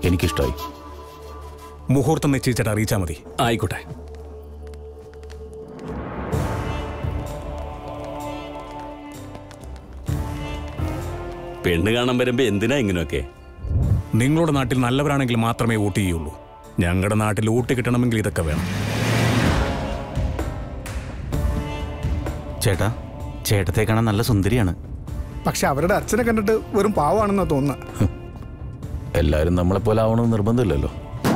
എനിക്കിഷ്ടായി മുഹൂർത്തം നിശ്ചയിച്ചിട്ട് അറിയിച്ചാൽ മതി ആയിക്കോട്ടെ പെണ്ണ് കാണാൻ വരുമ്പോ എന്തിനാ ഇങ്ങനെയൊക്കെ നിങ്ങളുടെ നാട്ടിൽ നല്ലവരാണെങ്കിൽ മാത്രമേ വോട്ട് ചെയ്യുള്ളൂ ഞങ്ങളുടെ നാട്ടിൽ വോട്ട് കിട്ടണമെങ്കിൽ ഇതൊക്കെ വേണം ചേട്ടാ ചേട്ടത്തെ കാണാൻ നല്ല സുന്ദരിയാണ് പക്ഷെ അവരുടെ അച്ഛനെ കണ്ടിട്ട് വെറും പാവാണെന്നാ തോന്നുന്നത് എല്ലാവരും നമ്മളെപ്പോലെ ആവണമെന്ന് നിർബന്ധമില്ലല്ലോ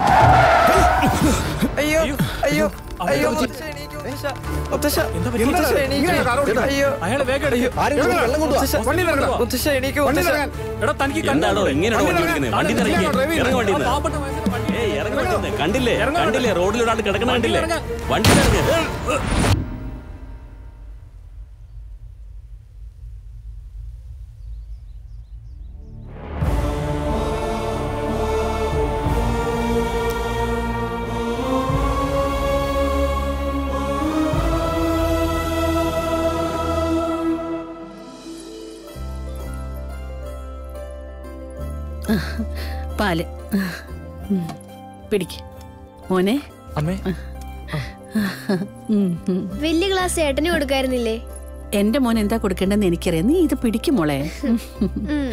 അയ്യോ അയ്യോ അയ്യോ മുത്തശ്ശ, എണീക്ക് മുത്തശ്ശ. മുത്തശ്ശ, മുത്തശ്ശ, എണീക്ക്. അയ്യോ അയാളെ വേഗം അയ്യോ. മുത്തശ്ശ, വണ്ടി നിർത്തണം. മുത്തശ്ശ, എണീക്ക് മുത്തശ്ശ. എടാ തനിക്ക് എന്താണോ ഇങ്ങനെയാണോ വണ്ടി ഓടിക്കുന്നത് വണ്ടി ഇറങ്ങി ഇറങ്ങ വണ്ടി ഏയ് ഇറങ്ങ വണ്ടി കണ്ടില്ലേ കണ്ടില്ലേ റോഡിൽ ഒരാൾ കിടക്കണ കണ്ടില്ലേ വണ്ടി ഇറങ്ങ് പാല് ഉം. പിടിക്ക് മോനെ അമ്മേ ഉം, ഉം. വലിയ ഗ്ലാസ് ഏട്ടന് കൊടുക്കായിരുന്നില്ലേ എന്റെ മോൻ എന്താ കൊടുക്കേണ്ടതെന്ന് എനിക്കറിയാം നീ ഇത് പിടിക്കും മോളെ ഉം. ഉം.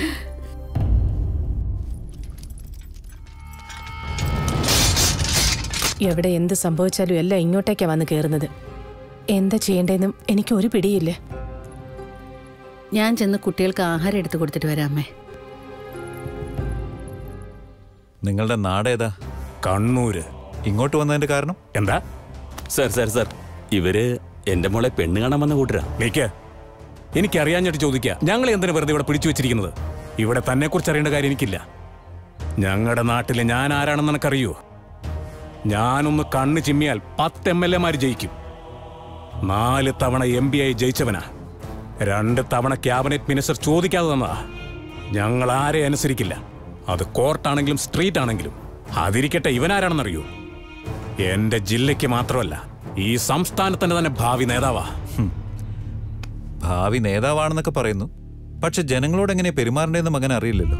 എവിടെ എന്ത് സംഭവിച്ചാലും എല്ലാം ഇങ്ങോട്ടേക്കാ വന്ന് കയറുന്നത് എന്താ ചെയ്യേണ്ടതെന്നും എനിക്ക് ഒരു പിടിയില്ല ഞാൻ ചെന്ന് കുട്ടികൾക്ക് ആഹാരം എടുത്തു കൊടുത്തിട്ട് വരാമേ നിങ്ങളുടെ നാടേതാ കണ്ണൂര് ഇങ്ങോട്ട് വന്നതിന്റെ കാരണം എന്താ സർ സർ സർ ഇവര് എന്റെ മോളെ പെണ്ണ് കാണാൻ വന്ന കൂട്ടരാ നീക്ക് എനിക്കറിയാഞ്ഞിട്ട് ചോദിക്കുക ഞങ്ങൾ എന്തിനു വെറുതെ ഇവിടെ പിടിച്ചു വെച്ചിരിക്കുന്നത് ഇവിടെ തന്നെ കുറിച്ച് അറിയേണ്ട കാര്യം എനിക്കില്ല ഞങ്ങളുടെ നാട്ടിലെ ഞാൻ ആരാണെന്ന് നിനക്കറിയോ ഞാനൊന്ന് കണ്ണ് ചിമ്മിയാൽ പത്ത് എം എൽ എമാര് ജയിക്കും നാല് തവണ എം പി ആയി ജയിച്ചവനാ രണ്ട് തവണ ക്യാബിനറ്റ് മിനിസ്റ്റർ ചോദിക്കാതെ തന്നതാ ഞങ്ങൾ ആരെ അനുസരിക്കില്ല അത് കോർട്ടാണെങ്കിലും സ്ട്രീറ്റ് ആണെങ്കിലും അതിരിക്കട്ടെ ഇവനാരാണെന്നറിയോ എന്റെ ജില്ലയ്ക്ക് മാത്രമല്ല ഈ സംസ്ഥാനത്തിന്റെ തന്നെ ഭാവി നേതാവാ ഭാവി നേതാവാണെന്നൊക്കെ പറയുന്നു പക്ഷെ ജനങ്ങളോട് എങ്ങനെ പെരുമാറേണ്ടതെന്ന് മകൻ അറിയില്ലല്ലോ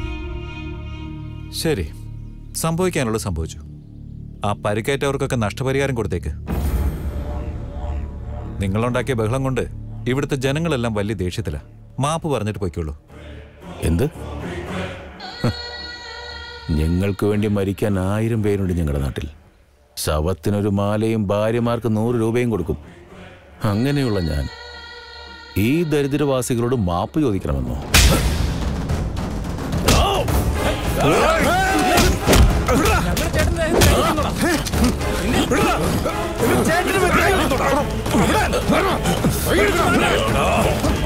ശരി സംഭവിക്കാനുള്ളത് സംഭവിച്ചു ആ പരിക്കേറ്റവർക്കൊക്കെ നഷ്ടപരിഹാരം കൊടുത്തേക്ക് നിങ്ങളുണ്ടാക്കിയ ബഹളം കൊണ്ട് ഇവിടുത്തെ ജനങ്ങളെല്ലാം വലിയ ദേഷ്യത്തിലാ മാപ്പ് പറഞ്ഞിട്ട് പോയിക്കോളൂ എന്ത് ഹ്. ഞങ്ങൾക്ക് വേണ്ടി മരിക്കാൻ ആയിരം പേരുണ്ട് ഞങ്ങളുടെ നാട്ടിൽ ശവത്തിനൊരു മാലയും ഭാര്യമാർക്ക് നൂറ് രൂപയും കൊടുക്കും അങ്ങനെയുള്ള ഞാൻ ഈ ദരിദ്രവാസികളോട് മാപ്പ് ചോദിക്കണമെന്നോ ചേട്ടന്